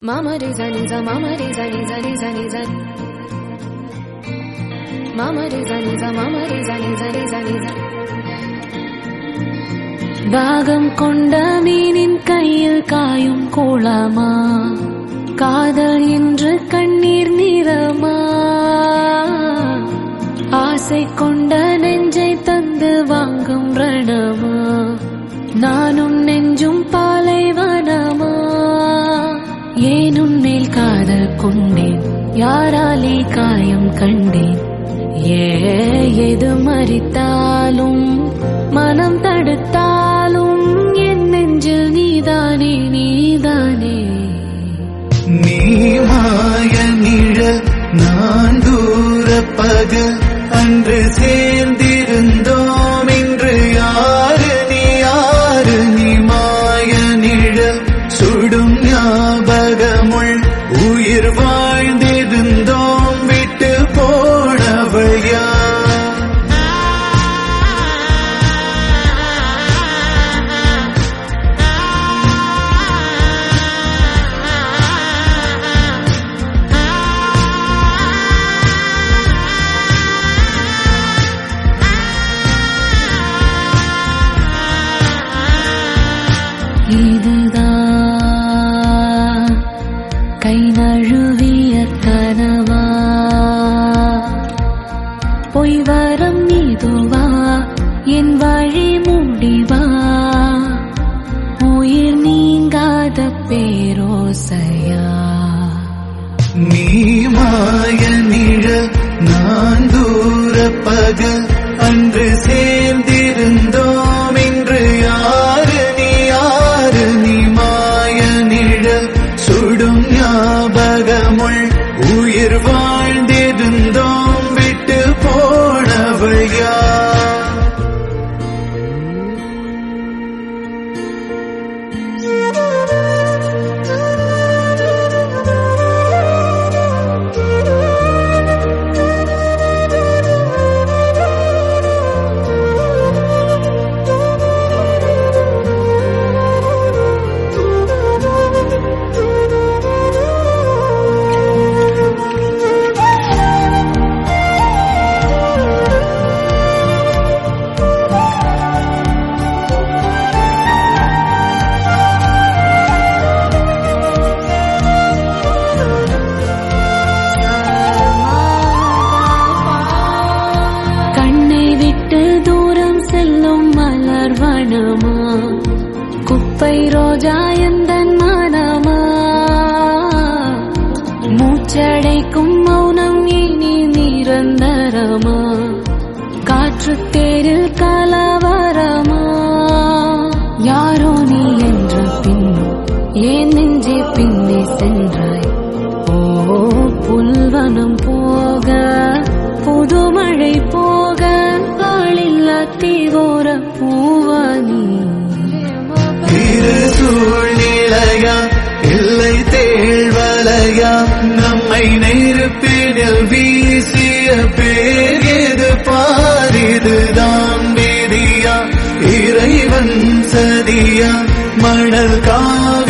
Mama de zani za mama de zani zani zani zani Mama de zani za mama de zani zani zani zani தாகம் கொண்ட மீனின் கையில் காயும் கோலமா காதல் என்று கண்ணீர் நிறமா ஆசை கொண்ட நெஞ்சை தந்து வாங்கும் ரணமா நானும் நெஞ்சும் பாலைவனமா ஏன் உன்மேல் காதல் கொண்டேன் யாராலே காயம் கண்டேன் ஏ எது மறித்தாலும் மனம் தடுத்தாலும் என் நெஞ்சில் நீதானே நீதானே நீ மாய நிழல் நான் தூர பகல் அன்று சேர்ந்திருந்தோம் இன்று யாரு நீ யாரு நீ மாய நிழல் சுடும் ஞாபகமுள் உயிர் வாழ்ந்திருந்தோம் விட்டு போனவள் யார் இதுதான் கை நழுவிய கனவா பொய் வரம் இதுவா என் வழி முடிவா உயிர் நீங்காத பேரோசையா நீ மாய நிழல் நான் தூர பகல் அன்று சேர்ந்திருந்தோம் இன்று யாரு நீ யாரு நீ மாய நிழல் சுடும் ஞாபகமுள் உயிர் வாழ்ந்திருந்தோம் விட்டு போனவள் யார் கண்ணை விட்டு தூரம் செல்லும் மலர் வனமா குப்பை ரோஜா எந்தன் மனமா மூச்சடைக்கும் மௌனம் இனி நிரந்தரமா காற்று தேரில் கலவரமா யாரோ நீ என்ற பின்னும் ஏன் நெஞ்சே பின்னே சென்றாய் ஓ புல்வனம் போக புதுமழை போக ஆளில்லா தீவோர பூவானி இரு சூழ்நிலையா இல்லை தேழ்வலையா நம்மை நெருப்பினில் வீசிய பேர் எது பாரிதுதான் விதியா இறைவன் சதியா மணல் கா